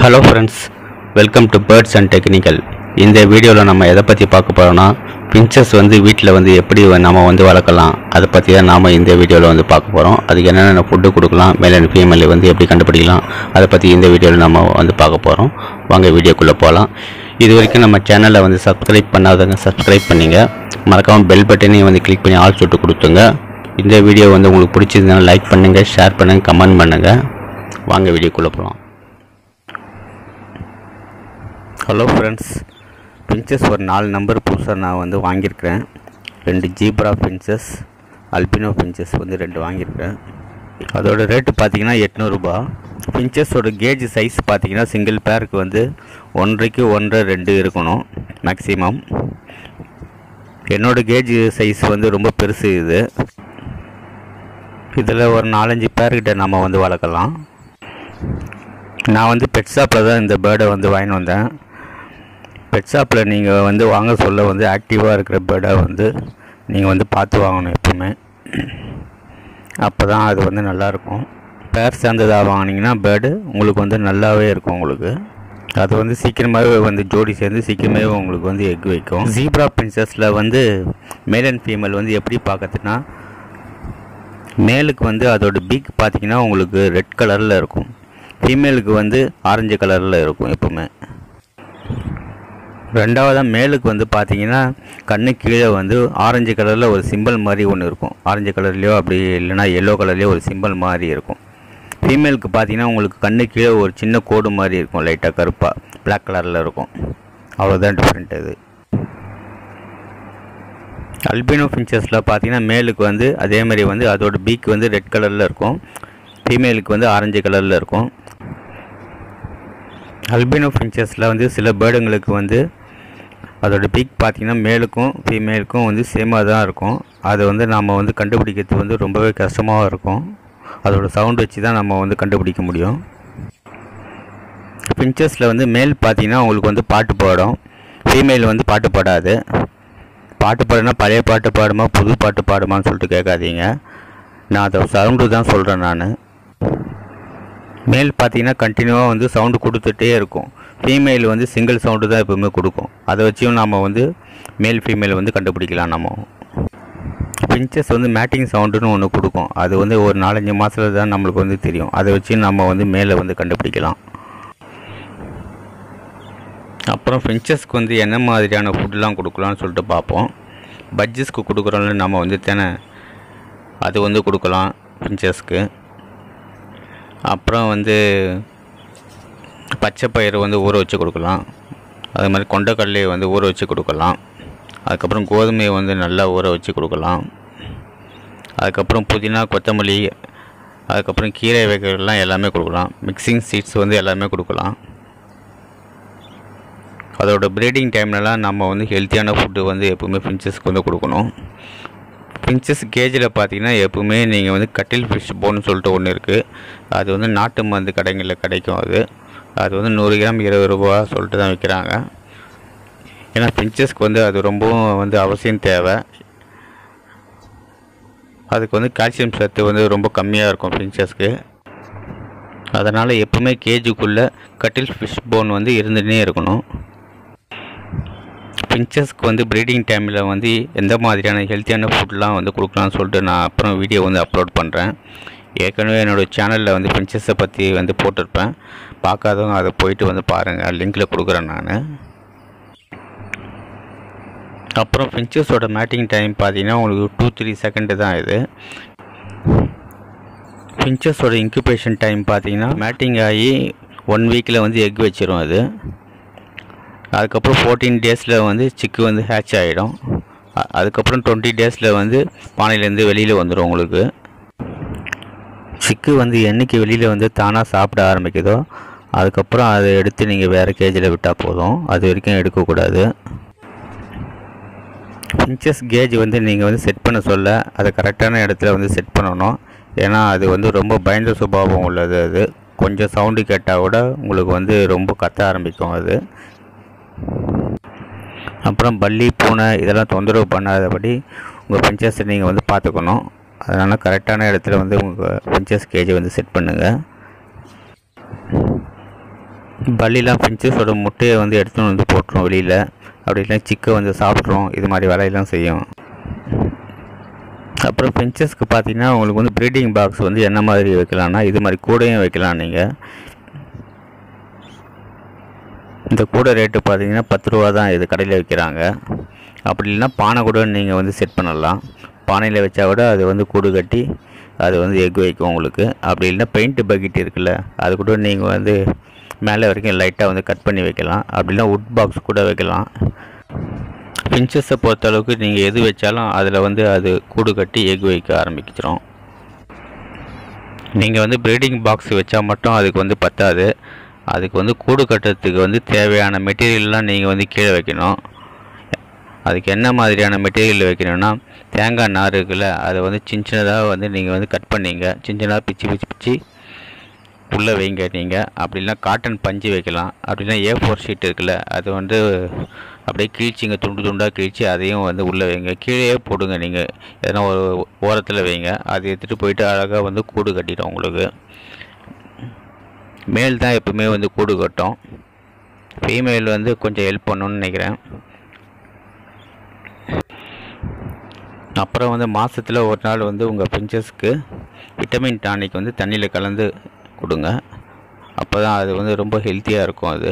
hello friends welcome to birds and technical இந்த வீடியோவில் நம்ம எதை பற்றி பார்க்க போகிறோம்னா பிஞ்சஸ் வந்து வீட்டில் வந்து எப்படி வ- நம்ம வந்து வளர்க்கலாம் அதை பற்றி தான் நாம் இந்த வீடியோவில் வந்து பார்க்க போகிறோம் அதுக்கு என்னென்ன ஃபுட்டு கொடுக்கலாம் மேல் அண்ட் ஃபீமேல் வந்து எப்படி கண்டுபிடிக்கலாம் அதை பற்றி இந்த வீடியோவில் நம்ம வந்து பார்க்க போகிறோம் வாங்க வீடியோக்குள்ளே போகலாம் இது வரைக்கும் நம்ம சேனலை வந்து சப்ஸ்கிரைப் பண்ணாதவங்க சப்ஸ்கிரைப் பண்ணிங்க மறக்காமல் பெல் பட்டனையும் வந்து கிளிக் பண்ணி ஆல் சுட்டு கொடுத்துங்க இந்த வீடியோ வந்து உங்களுக்கு பிடிச்சதுனால லைக் பண்ணுங்கள் ஷேர் பண்ணுங்கள் கமெண்ட் பண்ணுங்கள் வாங்க வீடியோக்குள்ளே போகலாம் ஹலோ ஃப்ரெண்ட்ஸ் பின்ச்சஸ் ஒரு நாலு நம்பர் புதுசாக நான் வந்து வாங்கியிருக்கிறேன் ரெண்டு ஜீப்ரா பின்ச்சஸ் அல்பினோ பின்ச்சஸ் வந்து ரெண்டு வாங்கியிருக்கேன் அதோட ரேட்டு பார்த்தீங்கன்னா எட்நூறுபா பின்ச்சஸோட கேஜ் சைஸ் பார்த்தீங்கன்னா சிங்கிள் பேருக்கு வந்து ஒன்றரைக்கு ஒன்றரை ரெண்டு இருக்கணும் மேக்ஸிமம் என்னோட கேஜ் சைஸ் வந்து ரொம்ப பெருசு இது இதில் ஒரு நாலஞ்சு பேர்கிட்ட நம்ம வந்து வளர்க்கலாம் நான் வந்து பெட் ஷாப்பில் தான் இந்த பேர்டை வந்து வாங்கிட்டு வந்தேன் பெட் ஷாப்பில் நீங்கள் வந்து வாங்க சொல்ல வந்து ஆக்டிவாக இருக்கிற பேர்டை வந்து நீங்கள் வந்து பார்த்து வாங்கணும் எப்பவுமே அப்போ தான் அது வந்து நல்லாயிருக்கும் பேர் சேர்ந்ததாக வாங்கினீங்கன்னா பேர்டு உங்களுக்கு வந்து நல்லாவே இருக்கும் உங்களுக்கு அது வந்து சீக்கிரமாகவே வந்து ஜோடி சேர்ந்து சீக்கிரமாகவே உங்களுக்கு வந்து எக் வைக்கும் ஜீப்ரா பிரின்சஸில் வந்து மேல் அண்ட் ஃபீமேல் வந்து எப்படி பார்க்கறதுனா மேலுக்கு வந்து அதோட பீக் பார்த்தீங்கன்னா உங்களுக்கு ரெட் கலரில் இருக்கும் ஃபீமேலுக்கு வந்து ஆரஞ்சு கலரில் இருக்கும் எப்பவுமே ரெண்டாவதாக மேலுக்கு வந்து பார்த்தீங்கன்னா கண்ணு கீழே வந்து ஆரஞ்சு கலரில் ஒரு சிம்பிள் மாதிரி ஒன்று இருக்கும் ஆரஞ்சு கலர்லேயோ அப்படி இல்லைன்னா எல்லோ கலர்லேயோ ஒரு சிம்பிள் மாதிரி இருக்கும் ஃபீமேலுக்கு பார்த்தீங்கன்னா உங்களுக்கு கண்ணு கீழே ஒரு சின்ன கோடு மாதிரி இருக்கும் லைட்டாக கருப்பாக Black கலரில் இருக்கும் அவ்வளோதான் டிஃப்ரெண்ட் இது அல்பினோ ஃபின்ச்சஸில் பார்த்தீங்கன்னா மேலுக்கு வந்து அதே மாதிரி வந்து அதோட பீக் வந்து ரெட் கலரில் இருக்கும் ஃபீமேலுக்கு வந்து ஆரஞ்சு கலரில் இருக்கும் அல்பினோ ஃபின்ச்சஸில் வந்து சில பேர்டுங்களுக்கு வந்து அதோட பீக் பார்த்தீங்கன்னா மேலுக்கும் ஃபீமேலுக்கும் வந்து சேமாக தான் இருக்கும் அதை வந்து நம்ம வந்து கண்டுபிடிக்கிறது வந்து ரொம்பவே கஷ்டமாக இருக்கும் அதோட சவுண்ட் வச்சு தான் நம்ம வந்து கண்டுபிடிக்க முடியும் பின்ச்சஸில் வந்து மேல் பார்த்தீங்கன்னா உங்களுக்கு வந்து பாட்டு பாடும் ஃபீமேல் வந்து பாட்டு பாடாது பாட்டு பாடுனா பழைய பாட்டு பாடுமா புது பாட்டு பாடுமான்னு சொல்லிட்டு கேட்காதீங்க நான் அதை சவுண்டு தான் சொல்கிறேன் நான் மேல் பார்த்தீங்கன்னா கண்டினியூவாக வந்து சவுண்டு கொடுத்துட்டே இருக்கும் ஃபீமேல் வந்து சிங்கிள் சவுண்டு தான் எப்பவுமே கொடுக்கும் அதை வச்சும் நம்ம வந்து மேல் ஃபீமேல் வந்து கண்டுபிடிக்கலாம் நம்ம பின்ச்சஸ் வந்து மேட்டிங் சவுண்டுன்னு ஒன்று கொடுக்கும் அது வந்து ஒரு நாலஞ்சு மாதத்துல தான் நம்மளுக்கு வந்து தெரியும் அதை வச்சு நம்ம வந்து மேலே வந்து கண்டுபிடிக்கலாம் அப்புறம் ஃபின்ச்சஸ்க்கு வந்து என்ன மாதிரியான ஃபுட்லாம் கொடுக்கலாம்னு சொல்லிட்டு பார்ப்போம் பட்ஜஸ்க்கு கொடுக்குறோம்ல நம்ம வந்து தினை அது வந்து கொடுக்கலாம் ஃபின்ச்சஸ்க்கு அப்புறம் வந்து பச்சை பயிறு வந்து ஊற வச்சு கொடுக்கலாம் அது மாதிரி கொண்டக்கடலையை வந்து ஊற வச்சு கொடுக்கலாம் அதுக்கப்புறம் கோதுமையை வந்து நல்லா ஊற வச்சு கொடுக்கலாம் அதுக்கப்புறம் புதினா கொத்தமல்லி அதுக்கப்புறம் கீரை வகைகள்லாம் எல்லாமே கொடுக்கலாம் மிக்சிங் சீட்ஸ் வந்து எல்லாமே கொடுக்கலாம் அதோட ப்ரீடிங் டைம்லலாம் நம்ம வந்து ஹெல்த்தியான ஃபுட்டு வந்து எப்பவுமே ஃபின்ச்சஸ்க்கு வந்து கொடுக்கணும் ஃபின்ச்சஸ் கேஜில் பார்த்தீங்கன்னா எப்பவுமே நீங்கள் வந்து கட்டில் ஃபிஷ் போன்னு சொல்லிட்டு ஒன்று இருக்குது அது வந்து நாட்டு மருந்து கடைகளில் கிடைக்கும் அது அது வந்து நூறு கிராம் இருபது ரூபா சொல்லிட்டு தான் விற்கிறாங்க ஏன்னா ஃபின்ச்சஸ்க்கு வந்து அது ரொம்பவும் வந்து அவசியம் தேவை அதுக்கு வந்து கால்சியம் சத்து வந்து ரொம்ப கம்மியாக இருக்கும் ஃபின்ச்சஸ்க்கு அதனால் எப்பவுமே கேஜுக்குள்ளே கட்டில் ஃபிஷ் போன் வந்து இருந்துகிட்டே இருக்கணும் பின்ச்சஸ்க்கு வந்து ப்ரீடிங் டைமில் வந்து எந்த மாதிரியான ஹெல்த்தியான ஃபுட்லாம் வந்து கொடுக்கலாம்னு சொல்லிட்டு நான் அப்புறம் வீடியோ வந்து அப்லோட் பண்ணுறேன் ஏற்கனவே என்னோடய சேனலில் வந்து பின்ச்சஸை பற்றி வந்து போட்டிருப்பேன் பார்க்காதவங்க அதை போயிட்டு வந்து பாருங்கள் லிங்கில் கொடுக்குறேன் நான் அப்புறம் பின்ச்சஸோட மேட்டிங் டைம் பார்த்தீங்கன்னா உங்களுக்கு டூ த்ரீ செகண்டு தான் இது பின்ச்சஸோட இன்குபேஷன் டைம் பார்த்தீங்கன்னா மேட்டிங் ஆகி ஒன் வீக்கில் வந்து எக் வச்சிரும் அது அதுக்கப்புறம் ஃபோர்டீன் டேஸில் வந்து சிக்கு வந்து ஹேட்ச் ஆகிடும் அதுக்கப்புறம் டுவெண்ட்டி டேஸில் வந்து பானையிலேருந்து வெளியில் வந்துடும் உங்களுக்கு சிக்கு வந்து என்னைக்கு வெளியில் வந்து தானாக சாப்பிட ஆரம்பிக்குதோ அதுக்கப்புறம் அதை எடுத்து நீங்கள் வேறு கேஜில் விட்டால் போதும் அது வரைக்கும் எடுக்கக்கூடாது பின்ச்சஸ் கேஜ் வந்து நீங்கள் வந்து செட் பண்ண சொல்ல அதை கரெக்டான இடத்துல வந்து செட் பண்ணணும் ஏன்னா அது வந்து ரொம்ப பயந்த சுபாவம் உள்ளது அது கொஞ்சம் சவுண்டு கேட்டால் கூட உங்களுக்கு வந்து ரொம்ப கத்த ஆரம்பிக்கும் அது அப்புறம் பல்லி பூனை இதெல்லாம் தொந்தரவு பண்ணாதபடி உங்கள் பின்ச்சஸை நீங்கள் வந்து பார்த்துக்கணும் அதனால் கரெக்டான இடத்துல வந்து உங்கள் பின்ச்சஸ் கேஜை வந்து செட் பண்ணுங்கள் பள்ளிலாம் ஃபின்ச்சஸோட முட்டையை வந்து எடுத்துன்னு வந்து போட்டுரும் வெளியில் அப்படி இல்லைன்னா சிக்கை வந்து சாப்பிட்றோம் இது மாதிரி வேலையெல்லாம் செய்யும் அப்புறம் ஃபின்ச்சஸ்க்கு பார்த்தீங்கன்னா உங்களுக்கு வந்து ப்ரீடிங் பாக்ஸ் வந்து என்ன மாதிரி வைக்கலாம்னா இது மாதிரி கூடையும் வைக்கலாம் நீங்கள் இந்த கூடை ரேட்டு பார்த்தீங்கன்னா பத்து ரூபா தான் இது கடையில் விற்கிறாங்க அப்படி இல்லைன்னா பானை கூட நீங்கள் வந்து செட் பண்ணலாம் பானையில் வச்சா கூட அது வந்து கூடு கட்டி அது வந்து எக் வைக்கும் உங்களுக்கு அப்படி இல்லைன்னா பெயிண்ட் பக்கெட் இருக்குல்ல அது கூட நீங்கள் வந்து மேலே வரைக்கும் லைட்டாக வந்து கட் பண்ணி வைக்கலாம் அப்படி இல்லைன்னா வுட் பாக்ஸ் கூட வைக்கலாம் பிஞ்சஸை பொறுத்தளவுக்கு நீங்கள் எது வச்சாலும் அதில் வந்து அது கூடு கட்டி எக் வைக்க ஆரம்பிச்சிடும் நீங்கள் வந்து ப்ரீடிங் பாக்ஸ் வச்சா மட்டும் அதுக்கு வந்து பத்தாது அதுக்கு வந்து கூடு கட்டுறதுக்கு வந்து தேவையான மெட்டீரியல்லாம் நீங்கள் வந்து கீழே வைக்கணும் அதுக்கு என்ன மாதிரியான மெட்டீரியல் வைக்கணும்னா தேங்காய் நார் இருக்குல்ல அதை வந்து சின்ன சின்னதாக வந்து நீங்கள் வந்து கட் பண்ணீங்க சின்ன சின்னதாக பிச்சு பிச்சு பிச்சு உள்ளே வைங்க நீங்கள் அப்படி இல்லைனா காட்டன் பஞ்சு வைக்கலாம் அப்படின்னா ஏ ஃபோர் ஷீட் இருக்குல்ல அது வந்து அப்படியே கிழிச்சிங்க துண்டு துண்டாக கிழிச்சு அதையும் வந்து உள்ளே வைங்க கீழே போடுங்க நீங்கள் எதனா ஒரு ஓரத்தில் வைங்க அதை எடுத்துகிட்டு போயிட்டு அழகாக வந்து கூடு கட்டிடும் உங்களுக்கு மேல் தான் எப்பவுமே வந்து கூடு கட்டும் ஃபீமேல் வந்து கொஞ்சம் ஹெல்ப் பண்ணணும்னு நினைக்கிறேன் அப்புறம் வந்து மாதத்தில் ஒரு நாள் வந்து உங்கள் பிஞ்சஸ்க்கு விட்டமின் டானிக் வந்து தண்ணியில் கலந்து கொடுங்க அப்போ தான் அது வந்து ரொம்ப ஹெல்த்தியாக இருக்கும் அது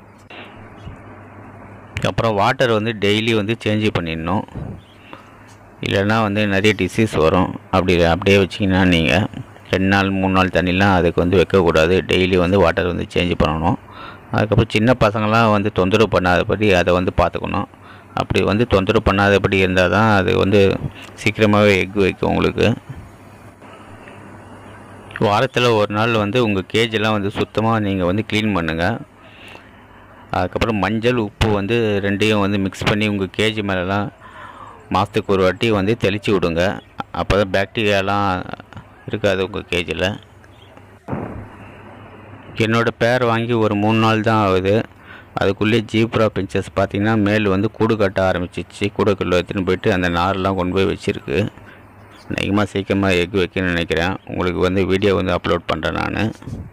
அப்புறம் வாட்டர் வந்து டெய்லி வந்து சேஞ்ச் பண்ணிடணும் இல்லைன்னா வந்து நிறைய டிசீஸ் வரும் அப்படி அப்படியே வச்சிங்கன்னா நீங்கள் ரெண்டு நாள் மூணு நாள் தண்ணிலாம் அதுக்கு வந்து வைக்கக்கூடாது டெய்லி வந்து வாட்டர் வந்து சேஞ்ச் பண்ணணும் அதுக்கப்புறம் சின்ன பசங்களாம் வந்து தொந்தரவு பண்ணாதபடி அதை வந்து பார்த்துக்கணும் அப்படி வந்து தொந்தரவு பண்ணாதபடி இருந்தால் தான் அது வந்து சீக்கிரமாகவே எக் வைக்கும் உங்களுக்கு வாரத்தில் ஒரு நாள் வந்து உங்கள் கேஜெல்லாம் வந்து சுத்தமாக நீங்கள் வந்து க்ளீன் பண்ணுங்கள் அதுக்கப்புறம் மஞ்சள் உப்பு வந்து ரெண்டையும் வந்து மிக்ஸ் பண்ணி உங்கள் கேஜி மேலெலாம் மாதத்துக்கு ஒரு வாட்டி வந்து தெளித்து விடுங்க அப்போ தான் பாக்டீரியாலாம் இருக்காது உங்கள் கேஜில் என்னோடய பேர் வாங்கி ஒரு மூணு நாள் தான் ஆகுது அதுக்குள்ளே ஜீப்ரா பிஞ்சஸ் பார்த்திங்கன்னா மேல் வந்து கூடு கட்ட ஆரம்பிச்சிச்சு கூடைக்குள்ளே எடுத்துன்னு போயிட்டு அந்த நார்லாம் கொண்டு போய் வச்சுருக்கு அதிகமாக சீக்கிரமாக எக் வைக்கணும்னு நினைக்கிறேன் உங்களுக்கு வந்து வீடியோ வந்து அப்லோட் பண்ணுறேன் நான்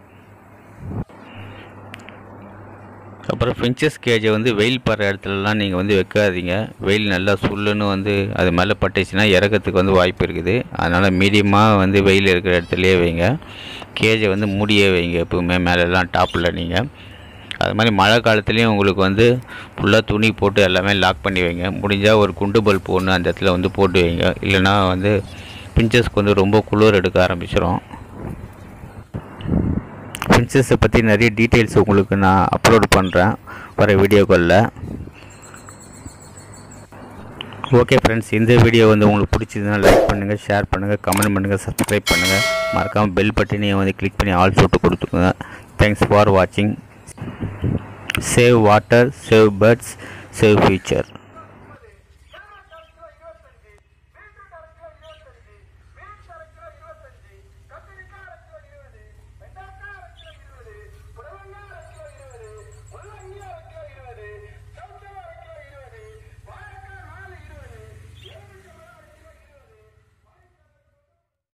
அப்புறம் ஃபின்ச்சஸ் கேஜை வந்து வெயில் படுற இடத்துலலாம் நீங்கள் வந்து வைக்காதீங்க வெயில் நல்லா சுள்ளுன்னு வந்து அது மேலே பட்டுச்சுன்னா இறக்கத்துக்கு வந்து வாய்ப்பு இருக்குது அதனால் மீடியமாக வந்து வெயில் இருக்கிற இடத்துலையே வைங்க கேஜை வந்து மூடியே வைங்க எப்பவுமே மேலெல்லாம் டாப்பில் நீங்கள் அது மாதிரி மழை காலத்துலேயும் உங்களுக்கு வந்து ஃபுல்லாக துணி போட்டு எல்லாமே லாக் பண்ணி வைங்க முடிஞ்சால் ஒரு குண்டு பல்ப் ஒன்று அந்த இடத்துல வந்து போட்டு வைங்க இல்லைன்னா வந்து பிஞ்சஸ்க்கு வந்து ரொம்ப குளிர் எடுக்க ஆரம்பிச்சிடும் பிரின்சஸை பற்றி நிறைய டீட்டெயில்ஸ் உங்களுக்கு நான் அப்லோட் பண்ணுறேன் வர வீடியோக்களில் ஓகே ஃப்ரெண்ட்ஸ் இந்த வீடியோ வந்து உங்களுக்கு பிடிச்சதுன்னா லைக் பண்ணுங்கள் ஷேர் பண்ணுங்கள் கமெண்ட் பண்ணுங்கள் சப்ஸ்கிரைப் பண்ணுங்கள் மறக்காமல் பெல் பட்டனையும் வந்து கிளிக் பண்ணி ஆல் சொல்லிட்டு கொடுத்துக்கோங்க தேங்க்ஸ் ஃபார் வாட்சிங் save water save birds save future